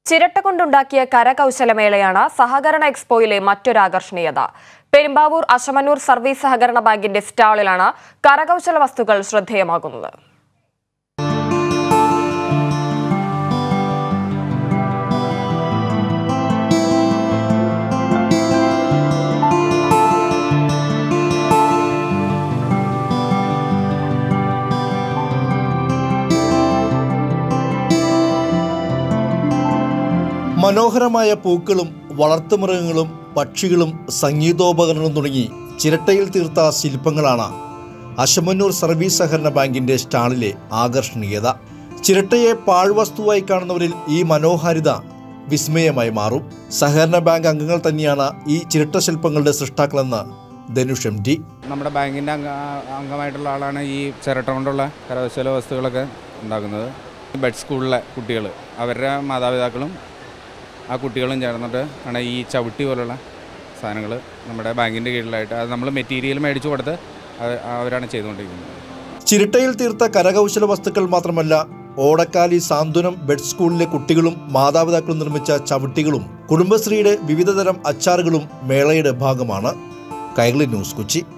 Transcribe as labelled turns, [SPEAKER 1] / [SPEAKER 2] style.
[SPEAKER 1] ചിരട്ട കൊണ്ടുണ്ടാക്കിയ കരകൗശലമേളയാണ് സഹകരണ എക്സ്പോയിലെ മറ്റൊരു ആകർഷണീയത പെരുമ്പാവൂർ അശമനൂർ സർവീസ് സഹകരണ ബാങ്കിന്റെ സ്റ്റാളിലാണ് കരകൗശല വസ്തുക്കൾ ശ്രദ്ധേയമാകുന്നത്
[SPEAKER 2] മനോഹരമായ പൂക്കളും വളർത്തുമൃഗങ്ങളും പക്ഷികളും സംഗീതോപകരണങ്ങളും തുടങ്ങി ചിരട്ടയിൽ തീർത്ത ശില്പങ്ങളാണ് അശമന്നൂർ സർവീസ് സഹകരണ ബാങ്കിന്റെ സ്റ്റാളിലെ ആകർഷണീയത ചിരട്ടയെ പാഴ്വസ്തുവായി കാണുന്നവരിൽ ഈ മനോഹാരിത വിസ്മയമായി മാറും സഹകരണ ബാങ്ക് അംഗങ്ങൾ തന്നെയാണ് ഈ ചിരട്ട ശില്പങ്ങളുടെ സൃഷ്ടാക്കളെന്ന് ധനുഷ് എം ടി
[SPEAKER 3] നമ്മുടെ ബാങ്കിൻ്റെ അംഗ അംഗമായിട്ടുള്ള ആളാണ് ഈ ചിരട്ട കൊണ്ടുള്ള കരകൗശല വസ്തുക്കളൊക്കെ ഉണ്ടാക്കുന്നത് ബെഡ് സ്കൂളിലെ കുട്ടികൾ അവരുടെ മാതാപിതാക്കളും ആ കുട്ടികളും ചേർന്നിട്ട് ആണ് ഈ ചവിട്ടി പോലുള്ള സാധനങ്ങൾ നമ്മുടെ ബാങ്കിൻ്റെ കീഴിലായിട്ട് അത് നമ്മൾ മെറ്റീരിയൽ മേടിച്ചു കൊടുത്ത് അവ- അവരാണ് ചെയ്തുകൊണ്ടിരിക്കുന്നത്
[SPEAKER 2] ചിരട്ടയിൽ തീർത്ത കരകൗശല വസ്തുക്കൾ മാത്രമല്ല ഓടക്കാലി സാന്ത്വനം ബെഡ് സ്കൂളിലെ കുട്ടികളും മാതാപിതാക്കളും നിർമ്മിച്ച ചവിട്ടികളും കുടുംബശ്രീയുടെ വിവിധതരം അച്ചാറുകളും മേളയുടെ ഭാഗമാണ് കൈരളി ന്യൂസ് കൊച്ചി